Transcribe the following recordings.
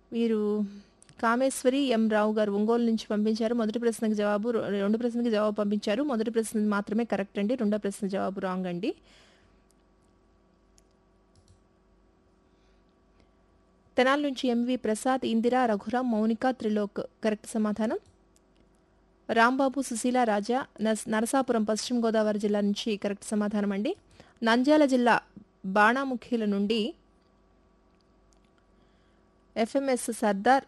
వీరు కామేశ్వరి ఎం రావు గారు ఒంగోలు నుంచి పంపించారు మొదటి ప్రశ్నకి జవాబు రె- రెండు ప్రశ్నకి జవాబు పంపించారు మొదటి ప్రశ్న మాత్రమే కరెక్ట్ అండి రెండో ప్రశ్న జవాబు రాంగ్ అండి తెనాల నుంచి ఎంవి ప్రసాద్ ఇందిరా రఘురాం మౌనిక త్రిలోక్ కరెక్ట్ సమాధానం రాంబాబు సుశీల రాజా నస్ నరసాపురం పశ్చిమ గోదావరి జిల్లా నుంచి కరెక్ట్ సమాధానం అండి నంద్యాల జిల్లా బాణాముఖిల నుండి ఎఫ్ఎంఎస్ సర్దార్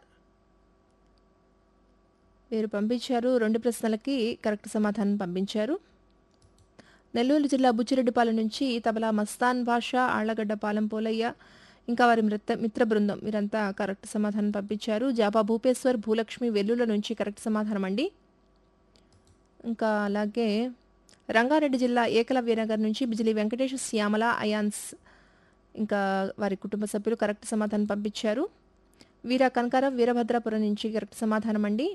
వీరు పంపించారు రెండు ప్రశ్నలకి కరెక్ట్ సమాధానం పంపించారు నెల్లూరు జిల్లా బుచ్చిరెడ్డిపాలెం నుంచి తబలా మస్తాన్ భాష ఆళ్లగడ్డపాలెం పోలయ్య ఇంకా వారి మిత్ర మిత్ర బృందం వీరంతా కరెక్ట్ సమాధానం పంపించారు జాపా భూపేశ్వర్ భూలక్ష్మి వెల్లుల నుంచి కరెక్ట్ సమాధానం అండి ఇంకా అలాగే రంగారెడ్డి జిల్లా ఏకలవ్యనగర్ నుంచి బిజిలి వెంకటేష్ శ్యామల అయాన్స్ ఇంకా వారి కుటుంబ సభ్యులు కరెక్ట్ సమాధానం పంపించారు వీర కనకారం వీరభద్రాపురం నుంచి కరెక్ట్ సమాధానం అండి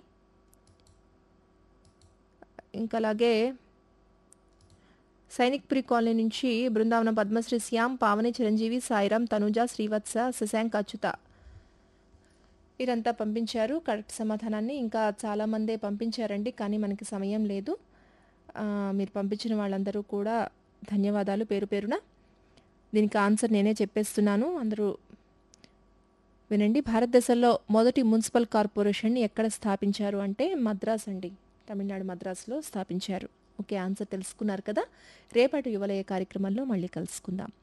ఇంకా అలాగే సైనిక్పురి కాలనీ నుంచి బృందావనం పద్మశ్రీ శ్యామ్ పావని చిరంజీవి సాయిరాం తనుజ శ్రీవత్స శశాంక్ అచ్యుత వీరంతా పంపించారు కరెక్ట్ సమాధానాన్ని ఇంకా చాలామందే పంపించారండి కానీ మనకి సమయం లేదు ఆ, మీరు పంపించిన వాళ్ళందరూ కూడా ధన్యవాదాలు పేరు పేరున దీనికి ఆన్సర్ నేనే చెప్పేస్తున్నాను అందరూ వినండి భారతదేశంలో మొదటి మున్సిపల్ కార్పొరేషన్ని ఎక్కడ స్థాపించారు అంటే మద్రాస్ అండి తమిళనాడు మద్రాసులో స్థాపించారు ఓకే ఆన్సర్ తెలుసుకున్నారు కదా రేపటి యువలయ కార్యక్రమంలో మళ్ళీ కలుసుకుందాం